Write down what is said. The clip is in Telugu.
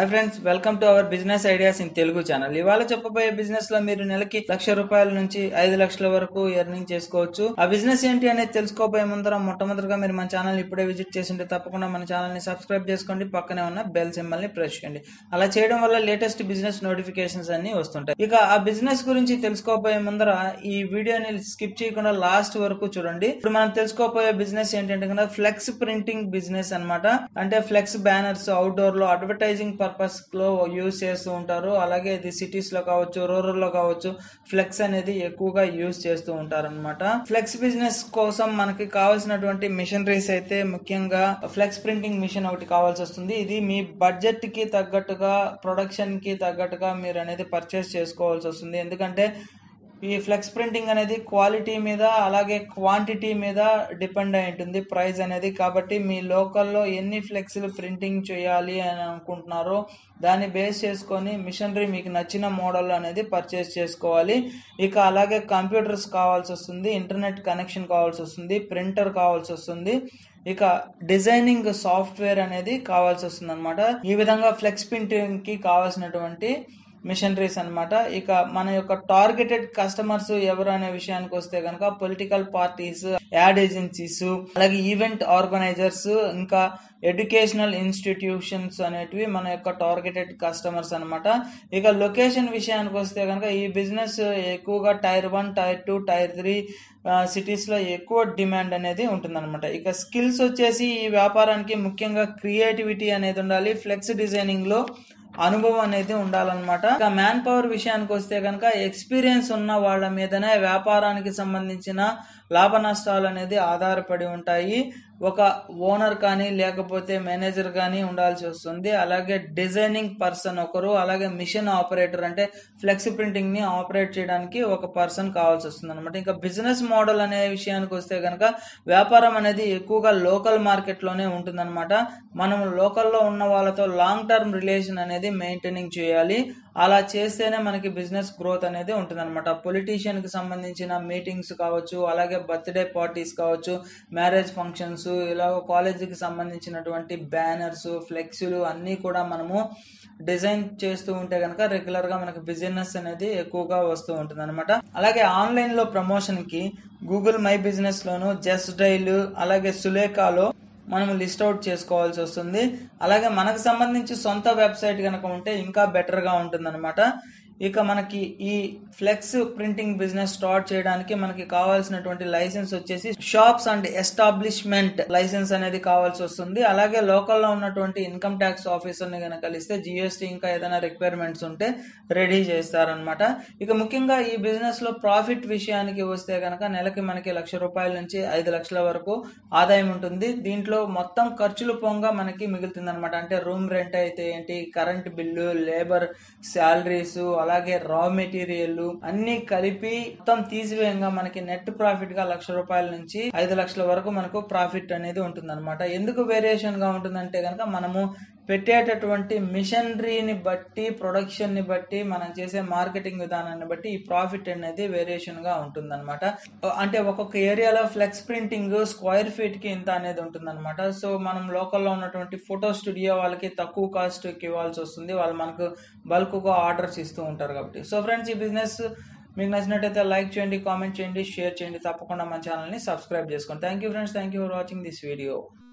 hi friends welcome to our business ideas in Telugu channel ఇవాళ చెప్పబోయే బిజినెస్ లో మీరు నెలకి లక్ష రూపాయల నుంచి ఐదు లక్షల వరకు ఎర్నింగ్ చేసుకోవచ్చు ఆ బిజినెస్ ఏంటి అనేది తెలుసుకోబోయే ముందర మొట్టమొదటిగా మీరు మన ఛానల్ ఇప్పుడే విజిట్ చేసింటే తప్పకుండా మన ఛానల్ ని సబ్స్క్రైబ్ చేసుకోండి పక్కనే ఉన్న బెల్ సింబల్ ని ప్రెస్ చేయండి అలా చేయడం వల్ల లేటెస్ట్ బిజినెస్ నోటిఫికేషన్స్ అన్ని వస్తుంటాయి ఇక ఆ బిజినెస్ గురించి తెలుసుకోబోయే ముందర ఈ వీడియోని స్కిప్ చేయకుండా లాస్ట్ వరకు చూడండి ఇప్పుడు మనం తెలుసుకోబోయే బిజినెస్ ఏంటంటే కనుక ఫ్లెక్స్ ప్రింటింగ్ బిజినెస్ అన్నమాట అంటే ఫ్లెక్స్ బ్యానర్స్ అవుట్డోర్ లో అడ్వర్టైజింగ్ పర్పస్ లో యూజ్ చేస్తూ ఉంటారు అలాగే ఇది సిటీస్ లో కావచ్చు రూరల్ లో కావచ్చు ఫ్లెక్స్ అనేది ఎక్కువగా యూజ్ చేస్తూ ఉంటారు అనమాట ఫ్లెక్స్ బిజినెస్ కోసం మనకి కావాల్సినటువంటి మిషనరీస్ అయితే ముఖ్యంగా ఫ్లెక్స్ ప్రింటింగ్ మిషన్ ఒకటి కావాల్సి వస్తుంది ఇది మీ బడ్జెట్ కి తగ్గట్టుగా ప్రొడక్షన్ కి తగ్గట్టుగా మీరు అనేది పర్చేస్ చేసుకోవాల్సి వస్తుంది ఎందుకంటే ఈ ఫ్లెక్స్ ప్రింటింగ్ అనేది క్వాలిటీ మీద అలాగే క్వాంటిటీ మీద డిపెండ్ అయి ఉంటుంది ప్రైస్ అనేది కాబట్టి మీ లోకల్లో ఎన్ని ఫ్లెక్స్లు ప్రింటింగ్ చేయాలి అని అనుకుంటున్నారో దాన్ని బేస్ చేసుకొని మిషనరీ మీకు నచ్చిన మోడల్ అనేది పర్చేస్ చేసుకోవాలి ఇక అలాగే కంప్యూటర్స్ కావాల్సి వస్తుంది ఇంటర్నెట్ కనెక్షన్ కావాల్సి వస్తుంది ప్రింటర్ కావాల్సి వస్తుంది ఇక డిజైనింగ్ సాఫ్ట్వేర్ అనేది కావాల్సి వస్తుంది అనమాట ఈ విధంగా ఫ్లెక్స్ ప్రింటింగ్ కి కావాల్సినటువంటి మిషనరీస్ అన్నమాట ఇక మన యొక్క టార్గెటెడ్ కస్టమర్స్ ఎవరు అనే విషయానికి వస్తే కనుక పొలిటికల్ పార్టీస్ యాడ్ ఏజెన్సీస్ అలాగే ఈవెంట్ ఆర్గనైజర్స్ ఇంకా ఎడ్యుకేషనల్ ఇన్స్టిట్యూషన్స్ అనేటివి మన యొక్క టార్గెటెడ్ కస్టమర్స్ అన్నమాట ఇక లొకేషన్ విషయానికి వస్తే కనుక ఈ బిజినెస్ ఎక్కువగా tier one tier two tier three cities లో ఎక్కువ డిమాండ్ అనేది ఉంటుందన్నమాట ఇక స్కిల్స్ వచ్చేసి ఈ వ్యాపారానికి ముఖ్యంగా క్రియేటివిటీ అనేది ఉండాలి ఫ్లెక్స్ డిజైనింగ్ లో అనుభవం అనేది ఉండాలన్నమాట ఇక మ్యాన్ పవర్ విషయానికి వస్తే కనుక ఎక్స్పీరియన్స్ ఉన్న వాళ్ళ మీదనే వ్యాపారానికి సంబంధించిన లాభ నష్టాలు అనేది ఆధారపడి ఉంటాయి ఒక ఓనర్ కానీ లేకపోతే మేనేజర్ కానీ ఉండాల్సి వస్తుంది అలాగే డిజైనింగ్ పర్సన్ ఒకరు అలాగే మిషన్ ఆపరేటర్ అంటే ఫ్లెక్స్ ప్రింటింగ్ ని ఆపరేట్ చేయడానికి ఒక పర్సన్ కావాల్సి వస్తుంది అనమాట ఇంకా బిజినెస్ మోడల్ అనే విషయానికి వస్తే కనుక వ్యాపారం అనేది ఎక్కువగా లోకల్ మార్కెట్ లోనే ఉంటుందన్నమాట మనం లోకల్లో ఉన్న వాళ్ళతో లాంగ్ టర్మ్ రిలేషన్ అనేది మెయింటైనింగ్ చేయాలి అలా చేస్తేనే మనకి బిజినెస్ గ్రోత్ అనేది ఉంటుందన్నమాట పొలిటీషియన్ కి సంబంధించిన మీటింగ్స్ కావచ్చు అలాగే బర్త్డే పార్టీస్ కావచ్చు మ్యారేజ్ ఫంక్షన్స్ ఇలా కాలేజీకి సంబంధించినటువంటి బ్యానర్స్ ఫ్లెక్సీలు అన్నీ కూడా మనము డిజైన్ చేస్తూ ఉంటే కనుక రెగ్యులర్ గా మనకి బిజినెస్ అనేది ఎక్కువగా వస్తూ ఉంటుంది అనమాట అలాగే ఆన్లైన్ లో ప్రమోషన్ కి గూగుల్ మై బిజినెస్ లోను జస్ట్ డైల్ అలాగే సులేఖాలో మనం లిస్ట్ అవుట్ చేసుకోవాల్సి వస్తుంది అలాగే మనకు సంబంధించి సొంత వెబ్సైట్ కనుక ఉంటే ఇంకా బెటర్గా ఉంటుందన్నమాట ఇక మనకి ఈ ఫ్లెక్స్ ప్రింటింగ్ బిజినెస్ స్టార్ట్ చేయడానికి మనకి కావాల్సినటువంటి లైసెన్స్ వచ్చేసి షాప్స్ అండ్ ఎస్టాబ్లిష్మెంట్ లైసెన్స్ అనేది కావాల్సి వస్తుంది అలాగే లోకల్లో ఉన్నటువంటి ఇన్కమ్ ట్యాక్స్ ఆఫీసర్ని కనుక కలిస్తే జిఎస్టీ ఇంకా ఏదైనా రిక్వైర్మెంట్స్ ఉంటే రెడీ చేస్తారనమాట ఇక ముఖ్యంగా ఈ బిజినెస్ లో ప్రాఫిట్ విషయానికి వస్తే కనుక నెలకి మనకి లక్ష రూపాయల నుంచి ఐదు లక్షల వరకు ఆదాయం ఉంటుంది దీంట్లో మొత్తం ఖర్చులు పోగా మనకి మిగులుతుంది అనమాట అంటే రూమ్ రెంట్ అయితే ఏంటి కరెంట్ బిల్లు లేబర్ శాలరీస్ అలాగే రా మెటీరియల్ అన్ని కలిపి మొత్తం తీసివేయంగా మనకి నెట్ ప్రాఫిట్ గా లక్ష రూపాయల నుంచి ఐదు లక్షల వరకు మనకు ప్రాఫిట్ అనేది ఉంటుంది ఎందుకు వేరియేషన్ గా ఉంటుందంటే కనుక మనము పెట్టేటటువంటి మిషనరీని బట్టి ప్రొడక్షన్ ని బట్టి మనం చేసే మార్కెటింగ్ విధానాన్ని బట్టి ఈ ప్రాఫిట్ అనేది వేరియేషన్ గా ఉంటుందన్నమాట అంటే ఒక్కొక్క ఏరియాలో ఫ్లెక్స్ ప్రింటింగ్ స్క్వేర్ ఫీట్ కి ఇంత అనేది ఉంటుందన్నమాట సో మనం లోకల్లో ఉన్నటువంటి ఫోటో స్టూడియో వాళ్ళకి తక్కువ కాస్ట్ కి ఇవ్వాల్సి వస్తుంది వాళ్ళు మనకు బల్క్ గా ఆర్డర్స్ ఇస్తూ ఉంటారు కాబట్టి సో ఫ్రెండ్స్ ఈ బిజినెస్ మీకు నచ్చినట్టయితే లైక్ చేయండి కామెంట్ చేయండి షేర్ చేయండి తప్పకుండా మన ఛానల్ని సబ్స్క్రైబ్ చేసుకోండి thank you friends thank you for watching this video